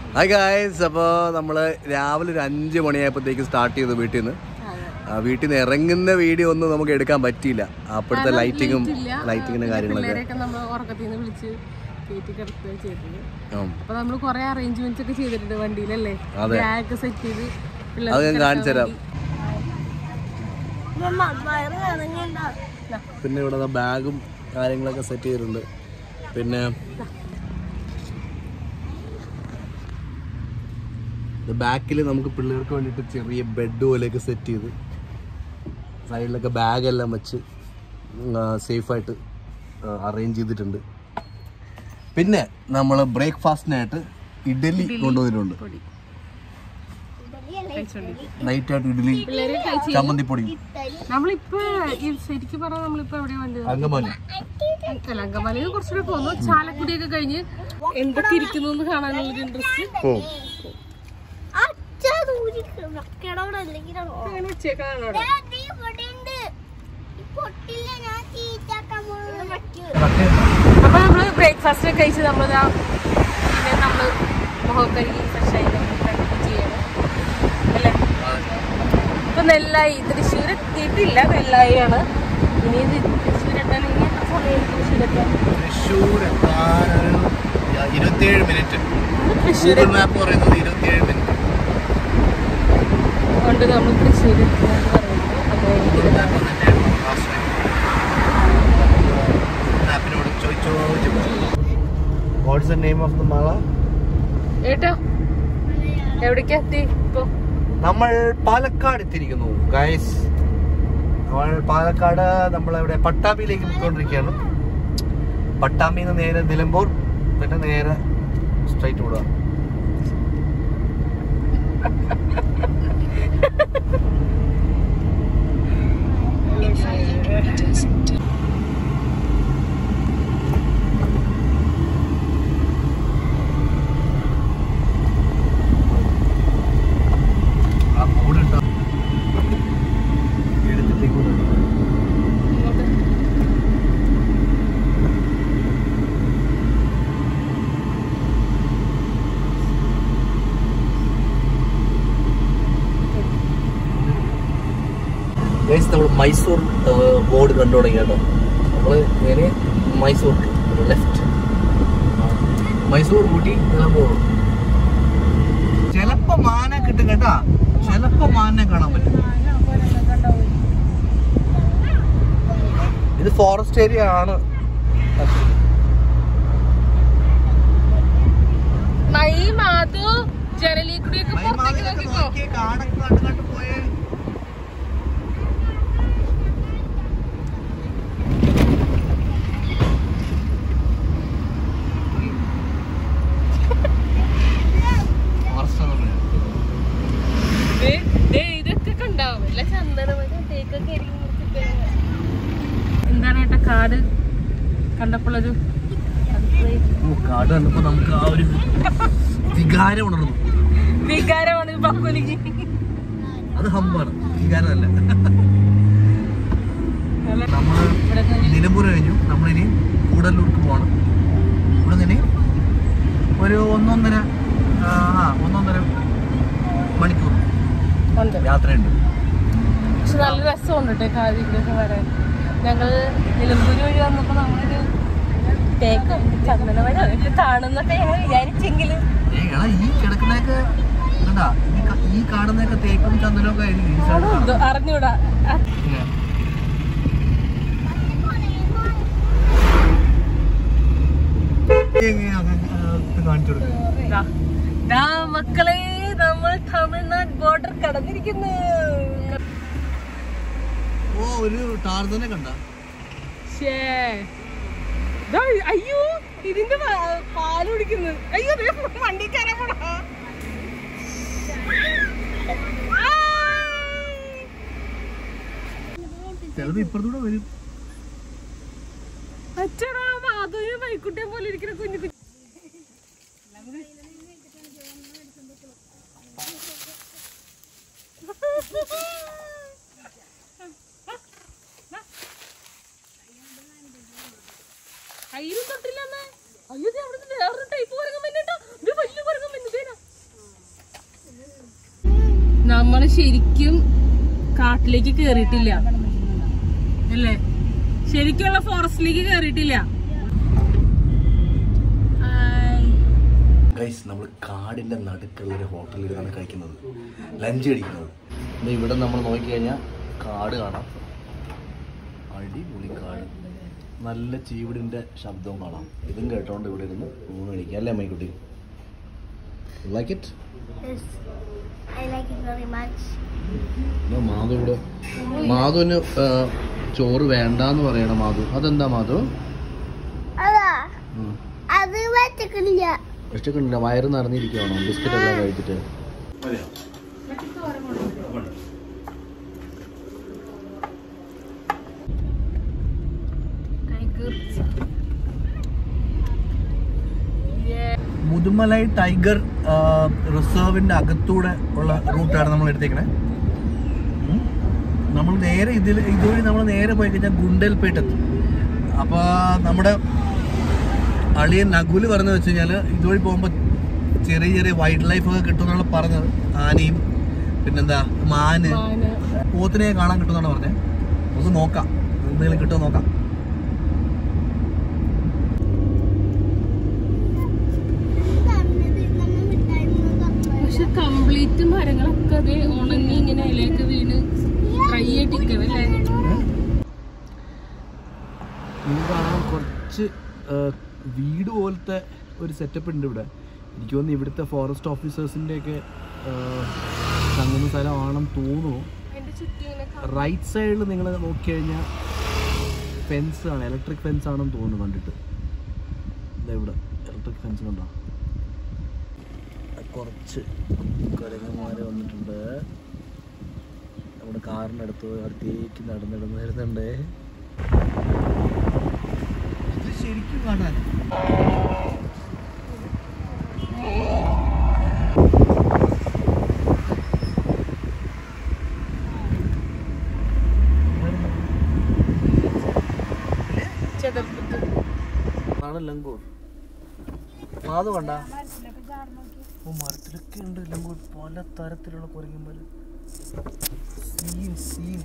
Hi guys അപ്പോൾ നമ്മൾ രാവിലെ ഒരു അഞ്ച് മണിയായപ്പോഴത്തേക്ക് സ്റ്റാർട്ട് ചെയ്തു വീട്ടിൽ നിന്ന് ആ, വീട്ടിൽ നിന്ന് ഇറങ്ങുന്ന വീഡിയോ ഒന്നും നമുക്ക് എടുക്കാൻ പറ്റിയില്ല അപ്പോഴത്തെ ലൈറ്റിങ്ങും ലൈറ്റിങ്ങിൻ്റെ കാര്യങ്ങളൊക്കെ പിള്ളേരെയൊക്കെ നമ്മൾ ഉറക്കത്തിൽ നിന്ന് വിളിച്ച് കയറ്റി കിടത്തുകയാണ് ചെയ്തത് ഉം. അപ്പൊ നമ്മൾ കുറെ അറേഞ്ച്മെന്റ്സ് ഒക്കെ ചെയ്തിട്ടുണ്ട് വണ്ടിയിലല്ലേ അതെ. ബാഗ് സെറ്റ് ചെയ്ത് അത് ഞാൻ കാണിച്ചു തരാം പിന്നെ ഇവിടെ ബാഗും കാര്യങ്ങളൊക്കെ സെറ്റ് ചെയ്തിട്ടുണ്ട് പിന്നെ ബാക്കിൽ നമുക്ക് പിള്ളേർക്ക് വേണ്ടിയിട്ട് ചെറിയ ബെഡ് പോലെയൊക്കെ സെറ്റ് ചെയ്ത് സൈഡിലൊക്കെ ബാഗെല്ലാം വെച്ച് സേഫായിട്ട് അറേഞ്ച് ചെയ്തിട്ടുണ്ട് പിന്നെ നമ്മൾ ബ്രേക്ക്ഫാസ്റ്റിനായിട്ട് ഇഡലി കൊണ്ടുവന്നിട്ടുണ്ട് പൊടി നൈറ്റായിട്ട് ഇഡലി പിള്ളേരെ കഴിച്ച് ചമ്മന്തിപ്പൊടി നമ്മളിപ്പോ ഈ ശരിക്കും പറഞ്ഞാൽ നമ്മളിപ്പോ എവിടെയാ വണ്ടി അങ്കമാലി അല്ല അങ്കമാലിയിൽ കുറച്ചുകൂടെ പോന്നു ചാലക്കുടിയൊക്കെ കഴിഞ്ഞ് എന്തൊക്കെ ഇരിക്കുന്നു എന്ന് കാണാനുള്ളൊരു ഇൻട്രസ്റ്റ് ഓ അങ്ങനെ വെച്ചേക്കാണ് അവിടെ അപ്പൊ നമ്മള് ബ്രേക്ക്ഫാസ്റ്റ് ഒക്കെ കഴിച്ച് നമ്മളിതാ പിന്നെ നമ്മള് മുഖം കഴുകി ഫ്രഷ് ആയി നമ്മൾ ചെയ്യണം അല്ലേ ഇപ്പൊ നെല്ലായി തൃശ്ശൂർ എത്തിയിട്ടില്ല നെല്ലായിയാണ് ഇനി ഇത് തൃശ്ശൂർ എത്താൻ ഇനി എത്ര സമയം തൃശ്ശൂർ എത്താൻ തൃശ്ശൂർ എത്താനൊരു ഇരുപത്തിയേഴ് മിനിറ്റ് തൃശ്ശൂർ ഗൂഗിൾ മാപ്പ് പറയുന്നത് ഇരുപത്തിയേഴ് മിനിറ്റ് കൊണ്ട് നമ്മൾ തൃശ്ശൂർ എത്തുമെന്ന് പറയുന്നത് അപ്പോൾ ഗൂഗിൾ മാപ്പ് തന്നെയാണ് ലാസ്റ്റ് ടൈം മാപ്പിനോട് ചോദിച്ചോ what's the name of the mall ഏട്ടാ എവിടേക്കാ എത്തി ഇപ്പൊ നമ്മൾ പാലക്കാട് എത്തിയിരിക്കുന്നു ഗൈസ് നമ്മൾ പാലക്കാട് നമ്മളെവിടെ പട്ടാമ്പിയിലേക്ക് പോയിക്കൊണ്ടിരിക്കുകയാണ് പട്ടാമ്പിയിൽ നിന്ന് നേരെ നിലമ്പൂർ പിന്നെ നേരെ സ്ട്രൈറ്റ് വിടുക ആ ബോർഡ് ഉണ്ടോ എടുത്തിട്ടേക്ക് ഗൈസ് നമ്മൾ മൈസൂർ ബോർഡ് കണ്ടു തുടങ്ങി കേട്ടോ നമ്മൾ നേരെ മൈസൂർ ലെഫ്റ്റ് മൈസൂർ ഊട്ടി നിലമ്പൂർ ചിലപ്പോ മാന കിട്ടും കേട്ടാ ചിലപ്പോ മാനെ കാണാൻ പറ്റും ഇത് ഫോറസ്റ്റ് ഏരിയ ആണ് മൈ മാധു ജനലി കൂടിയൊക്കെ പുറത്തേക്ക് നോക്കിക്കോ കാടൊക്കെ കണ്ട് കണ്ട് പോയേ ഫോറസ്റ്റ് ആണ് ദേ, ദേ ഇതൊക്കെ കണ്ടാവും വല്ല ചന്ദനമരം തേക്കൊക്കെ എരിഞ്ഞ് നിർത്തിയിട്ട്. എന്താണ് ഏട്ടാ കാട് കണ്ടപ്പോഴൊരു അഭിപ്രായം? ഓ, കാട് കണ്ടപ്പോ നമുക്ക് ആ ഒരു വികാരം ഉണർന്നു വികാരമാണ് ഈ പക്വലിക്ക് അത് ഹമ്പാണ് വികാരമല്ല നമ്മള് ഇവിടെ നിന്ന് നിലമ്പൂർ കഴിഞ്ഞു നമ്മളിനി കൂടല്ലൂർക്ക് പോകണം ഇവിടെ നിന്ന് ഒരു ഒന്നൊന്നര ആ ആ, ഒന്നൊന്നര മണിക്കൂർ ഉണ്ട് യാത്രയുണ്ട് പക്ഷെ നല്ല രസമുണ്ട് കേട്ടോ കാതിക്കൊക്കെ വരാൻ ഞങ്ങൾ നിലമ്പൂർ വഴി വന്നപ്പോ നമ്മളൊരു തേക്കും ചന്ദനമരം അതൊക്കെ കാണുന്നൊക്കെ ഞങ്ങൾ വിചാരിച്ചെങ്കിലും ഏ, എടാ ഈ കിടക്കുന്നതൊക്കെ കണ്ടാ ഈ ക- ഈ കാണുന്നതൊക്കെ തേക്കും ചന്ദനമൊക്കെ ആയിരിക്കും ഈ side ഇത് അറിഞ്ഞൂടാ ആ, ഇങ്ങനെ. ഇങ്ങനെ അത് ഇത് കാണിച്ചു കൊടുക്ക്. ദാ. ദാ മക്കളെ നമ്മൾ തമിഴ്നാട് ബോർഡർ കടന്നിരിക്കുന്നു ഓ ഒരു ടാർസനെ കണ്ട ശ്ശേ. ദാ, അയ്യോ ഇതിന്റെ പാ- പാല് കുടിക്കുന്നു അയ്യോ ദേ വണ്ടി കയറാൻ പോണ ചിലപ്പോ ഇപ്പുറത്തൂടെ വരും അച്ഛടാ മാധുവിന് വൈക്കുട്ടിയെ പോലെ ഇരിക്കുന്ന കുഞ്ഞു കുഞ്ഞു കയ്യിലും തൊട്ടില്ലെന്ന് അയ്യോ ഇത് അവിടുന്ന് വേറൊരു ടൈപ്പ് കുരങ്ങൻ വന്നിട്ടോ ഇത് വലിയ കുരങ്ങൻ വന്നു നമ്മള് ശരിക്കും കാട്ടിലേക്ക് കേറിയിട്ടില്ല അല്ലേ ശരിക്കുള്ള ഫോറസ്റ്റിലേക്ക് കേറിയിട്ടില്ല ഹായ്. ഗൈസ് നമ്മൾ കാടിൻ്റെ നടുക്കുള്ള ഒരു ഹോട്ടലിലാണ് കഴിക്കുന്നത് ലഞ്ച് കഴിക്കുന്നത് ദേ ഇവിടെ നമ്മൾ നോക്കിക്കഴിഞ്ഞാൽ കാട് കാണാം അടിപൊളി കാട് നല്ല ചീവിടിൻ്റെ ശബ്ദവും കാണാം ഇതും കേട്ടോണ്ട് ഇവിടെ ഇരുന്ന് ഊണ് കഴിക്കാം അല്ലേ അമ്മയ്ക്കുട്ടി like it Yes, I like it very much. Madhu ഇവിടെ മാധുവിന് ആ, ചോറ് വേണ്ടാന്ന് പറയണം മാധു അതെന്താ മാധു അതാ അത് പറ്റക്കില്ല ഇഷ്ടക്കുന്നില്ല വയറ് നിറഞ്ഞിരിക്കുകയാണോ ബിസ്ക്കറ്റ് എല്ലാം കഴിച്ചിട്ട് മുതുമലൈ ടൈഗർ റിസർവിന്റെ അകത്തൂടെ ഉള്ള റൂട്ടാണ് നമ്മൾ എടുത്തേക്കണേ ഉം. നമ്മൾ നേരെ ഇതിൽ ഇതുവഴി നമ്മൾ നേരെ പോയി കഴിഞ്ഞാൽ ഗുണ്ടൽപേട്ടെത്തും അപ്പോൾ നമ്മുടെ അളിയൻ നകുല് പറഞ്ഞു വെച്ച് കഴിഞ്ഞാൽ ഇതുവഴി പോകുമ്പോൾ ചെറിയ ചെറിയ വൈൽഡ് ലൈഫ് ഒക്കെ കിട്ടുമെന്നാണ് പറഞ്ഞത് ആനയും പിന്നെന്താ മാന് മാന്. പോത്തിനെ കാണാൻ കിട്ടുമെന്നാണ് പറഞ്ഞത് നമുക്ക് നോക്കാം എന്തെങ്കിലും കിട്ടുമോ നോക്കാം പക്ഷെ കംപ്ലീറ്റ് മരങ്ങളൊക്കെ അത് ഉണങ്ങി ഇങ്ങനെ ഇലയൊക്കെ വീണ് ഡ്രൈ ആയിട്ടിരിക്കണല്ലേ കാണാൻ കുറച്ച് ആ, വീട് പോലത്തെ ഒരു സെറ്റപ്പ് ഉണ്ട് ഇവിടെ എനിക്ക് തോന്നുന്നു ഇവിടുത്തെ ഫോറസ്റ്റ് ഓഫീസേഴ്സിൻ്റെ ഒക്കെ തങ്ങുന്ന സ്ഥലമാണെന്ന് തോന്നുന്നു എന്റെ ചുറ്റും ഇങ്ങനെ റൈറ്റ് സൈഡിൽ നിങ്ങൾ നോക്കിക്കഴിഞ്ഞാൽ ഫെൻസ് ആണ് ഇലക്ട്രിക് ഫെൻസ് ആണെന്ന് തോന്നുന്നു കണ്ടിട്ട് ദേ ഇവിടെ ഇലക്ട്രിക് ഫെൻസ് കണ്ടോ കുറച്ച് കുരങ്ങന്മാർ വന്നിട്ടുണ്ട് നമ്മുടെ കാറിനടുത്ത് അടുത്തേക്ക് നടന്നിടന്ന് വരുന്നുണ്ട് ഇത് ശരിക്കും കാണാൻ ചെതർത്തിട്ട് ആണ് ലങ്കൂർ മാധു കണ്ട ഓ മരത്തിലൊക്കെ ഉണ്ട് ലങ്കൂർ പല തരത്തിലുള്ള കുരങ്ങന്മാര് സീൻ സീൻ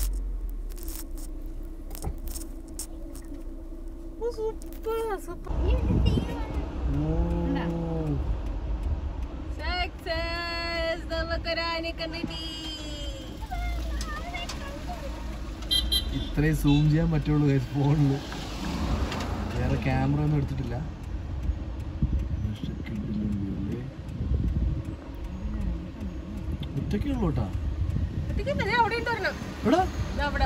സൂപ്പർ സൂപ്പർ ഓ സക്സസ് നമുക്കൊരാനെ കണ്ടിട്ടി ഇത്രയും സൂം ചെയ്യാൻ പറ്റുള്ളൂ ഫോണിൽ വേറെ ക്യാമറ ഒന്നും എടുത്തിട്ടില്ല ഒറ്റയ്ക്കുള്ളൂ കേട്ടാ അവിടെ ഉണ്ട് ഒരെണ്ണം എടാ ദാ അവിടെ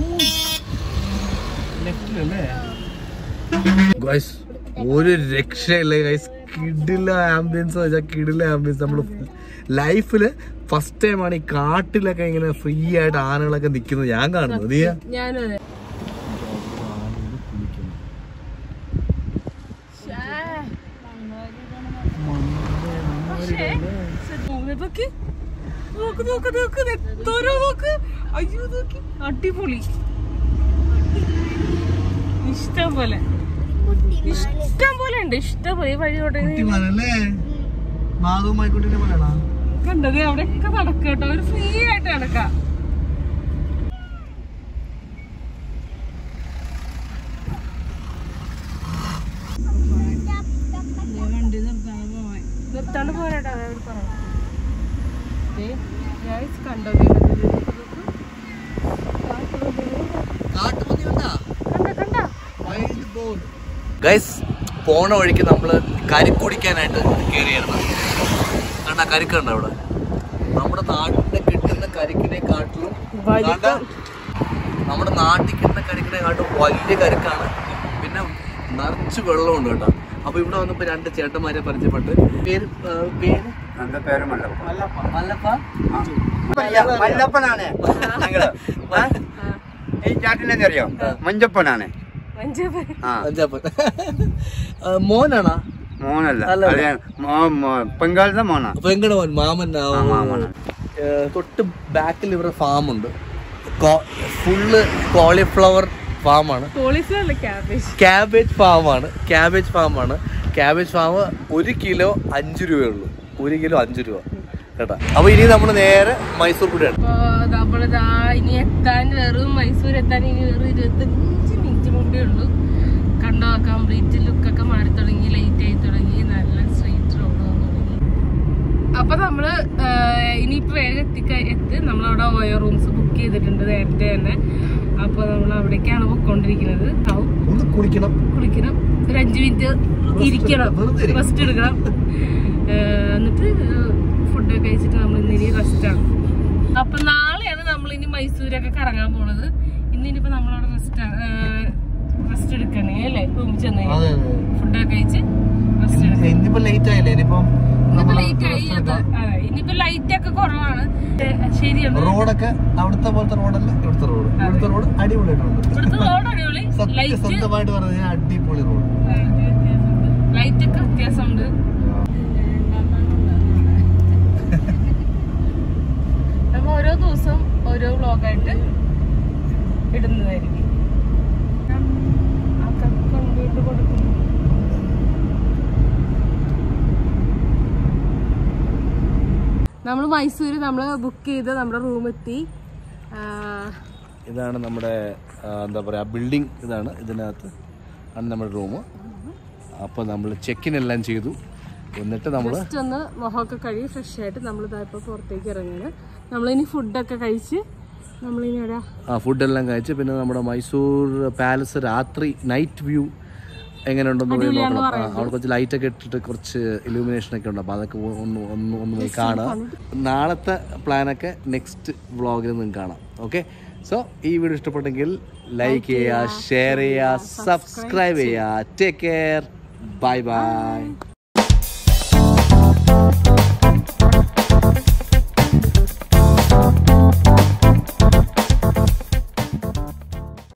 ലെഫ്റ്റിലല്ലേ ഗൈസ് ഒരു രക്ഷയില്ല ഗൈസ് കിടില ആംബിയൻസ് വെച്ചാൽ കിടില ആംബിയൻസ് നമ്മൾ ലൈഫില് ഫസ്റ്റ് ടൈമാണ് ഈ കാട്ടിലൊക്കെ ഇങ്ങനെ ഫ്രീ ആയിട്ട് ആനകളൊക്കെ നിൽക്കുന്നത് ഞാൻ കാണുന്നത് നീ ഞാനും അതെ നോക്ക് നോക്ക് നോക്ക് നോക്ക് എന്തോരോ നോക്ക് അയ്യോ നോക്ക് അടിപൊളി ഇഷ്ടം പോലെ ഇഷ്ടം പോലെ ഉണ്ട് ഇഷ്ടം പോലെ ഈ വഴിയോട്ടെ കുട്ടിമാരല്ലേ മാധവ് മൈക്കുട്ടിനെ പോലെയാണോ കണ്ടത് അവിടെയൊക്കെ നടക്കുക കേട്ടോ ഒരു ഫ്രീ ആയിട്ട് നടക്കാം നിർത്താണ്ട് പോരാട്ടോ അതവർ പറഞ്ഞു കണ്ടോ കണ്ട കണ്ട ഗൈസ് പോണ വഴിക്ക് നമ്മള് കരിക്ക് കുടിക്കാനായിട്ട് കയറിയായിരുന്നു കണ്ട കരിക്ക് കണ്ട അവിടെ നമ്മുടെ നാട്ടിൽ കിട്ടുന്ന കരിക്കിനെ കാട്ടിലും വലിപ്പം. കണ്ട? നമ്മുടെ നാട്ടിൽ കിട്ടുന്ന കരിക്കിനെ കാട്ടും വലിയ കരിക്കാണ് പിന്നെ നിറച്ച് വെള്ളമുണ്ട് കേട്ടോ അപ്പൊ ഇവിടെ വന്നപ്പോ രണ്ട് ചേട്ടന്മാരെ പരിചയപ്പെട്ട് പേര് ആ, പേര് എന്റെ പേര് മല്ലപ്പ മല്ലപ്പ മല്ലപ്പനാണ് ഞങ്ങള് ആ? ഈ ചാട്ടിനെ അറിയോ മഞ്ചപ്പനാണ് മഞ്ചപ്പൻ ആ അഞ്ചാപ്പൻ ആ, മോനാണാ മോനല്ല അല്ല. അതെ മോ- മോ- പെങ്കാലത്തെ മോനാ പെങ്കട മോൻ മാമൻ ആ, ആ, മാമനാ. ഏ, തൊട്ട് ബാക്കിൽ ഇവരുടെ ഫാമുണ്ട് ഫുള്ള് കോളിഫ്ലവർ ഫാമാണ് പോളീസിലല്ല ക്യാബേജ് ക്യാബേജ് ഫാമാണ് ക്യാബേജ് ഫാമാണ് ക്യാബേജ് ഫാം ഒരു കിലോ അഞ്ച് രൂപയേ ഉള്ളൂ ഒരു കിലോ അഞ്ച് രൂപ കേട്ടാ അപ്പൊ ഇനി നമ്മൾ നേരെ മൈസൂർ കൂടെയാണ് അപ്പൊ നമ്മളിതാ ഇനി എത്താൻ വെറും മൈസൂർ എത്താൻ ഇനി വെറും ഇരുപത്തഞ്ച് മിനിറ്റ് മുമ്പേ ഉള്ളൂ കണ്ടോ കംപ്ലീറ്റ് ലുക്കൊക്കെ മാറി തുടങ്ങി ലേറ്റ് ആയി തുടങ്ങി നല്ല സ്ട്രീറ്റ് റോഡ് വന്നു തുടങ്ങി അപ്പൊ നമ്മള് ആഹ്, ഇനിയിപ്പോ വേഗം എത്തിക്ക എത്തി നമ്മളവിടെ ഓയോ റൂംസ് ബുക്ക് ചെയ്തിട്ടുണ്ട് നേരത്തെ തന്നെ അപ്പൊ നമ്മൾ അവിടേക്കാണ് പൊക്കോണ്ടിരിക്കുന്നത് ആവും ഒന്ന് കുളിക്കണം കുളിക്കണം ഒരു അഞ്ചു മിനിറ്റ് ഇരിക്കണം വെറുതെ ഇരിക്കണം. റെസ്റ്റ് എടുക്കണം ഏഹ് എന്നിട്ട് ഫുഡ് കഴിച്ചിട്ട് നമ്മൾ ഇന്നിനി റെസ്റ്റ് ആണ് അപ്പൊ നാളെയാണ് നമ്മൾ ഇനി മൈസൂരൊക്കെ കറങ്ങാൻ പോണത് ഇന്നിനിപ്പോ നമ്മളവിടെ റെസ്റ്റ് റെസ്റ്റ് എടുക്കണേ അല്ലേ റൂമിൽ ചെന്ന് അതെ ഫുഡൊക്കെ കഴിച്ച് റെസ്റ്റ് എടുക്കണം ഇന്നിപ്പോ ലേറ്റ് ആയില്ലേ ഇനിയിപ്പം ഇന്നിപ്പോ നമ്മള് ലൈറ്റ് ആയി അത് അതെ ഇനിയിപ്പോ ലൈറ്റ് ഒക്കെ കുറവാണ് ഏഹ് ശരിയാണ് റോഡൊക്കെ അവിടുത്തെ പോലത്തെ റോഡല്ല ഇവിടുത്തെ റോഡ് ഇവിടുത്തെ റോഡ് അടിപൊളിയായിട്ടുണ്ട് ഇവിടുത്തെ റോഡ് അടിപൊളി ലൈറ്റ് സത്യസന്ധമായിട്ട് പറഞ്ഞു കഴിഞ്ഞാൽ അടിപൊളി റോഡ് ലൈറ്റ് ഒക്കെ വ്യത്യാസമുണ്ട് നമ്മ ഓരോ ദിവസം ഓരോ വ്ലോഗായിട്ട് ഇടുന്നതായിരിക്കും അതൊക്കെ കൊണ്ടുപോയിട്ട് കൊടുക്കുന്നു നമ്മൾ മൈസൂര് നമ്മൾ ബുക്ക് ചെയ്ത് നമ്മുടെ റൂം എത്തി ആ, ഇതാണ് നമ്മുടെ ആ, എന്താ പറയാ ബിൽഡിംഗ് ഇതാണ് ഇതിനകത്ത് ആണ് നമ്മുടെ റൂം അപ്പോൾ നമ്മൾ ചെക്കിൻ എല്ലാം ചെയ്തു എന്നിട്ട് നമ്മൾ ജസ്റ്റ് ഒന്ന് മുഖമൊക്കെ കഴുകി ഫ്രഷ് ആയിട്ട് നമ്മൾ ഇതാ ഇപ്പോൾ പുറത്തേക്ക് ഇറങ്ങുകയാണ് നമ്മളിനി ഫുഡൊക്കെ കഴിച്ച് നമ്മളിനി എവിടെ ആ ഫുഡെല്ലാം കഴിച്ച് പിന്നെ നമ്മുടെ മൈസൂർ പാലസ് രാത്രി നൈറ്റ് വ്യൂ എങ്ങനെ ഉണ്ടെന്ന് പോയി നോക്കണം ആ, അവിടെ കുറച്ച് ലൈറ്റ് ഒക്കെ ഇട്ടിട്ട് കുറച്ച് ഇലൂമിനേഷൻ ഒക്കെ ഉണ്ട് അപ്പോൾ അതൊക്കെ ഒന്ന് ഒന്ന് ഒന്ന് പോയി കാണുക നാളത്തെ പ്ലാനൊക്കെ നെക്സ്റ്റ് വ്ളോഗിൽ നിങ്ങൾക്ക് കാണാം ഓക്കെ സോ ഈ വീഡിയോ ഇഷ്ടപ്പെട്ടെങ്കിൽ ലൈക്ക് ചെയ്യുക ഷെയർ ചെയ്യുക സബ്സ്ക്രൈബ് ചെയ്യുക ടേക്ക് കെയർ ബൈ ബൈ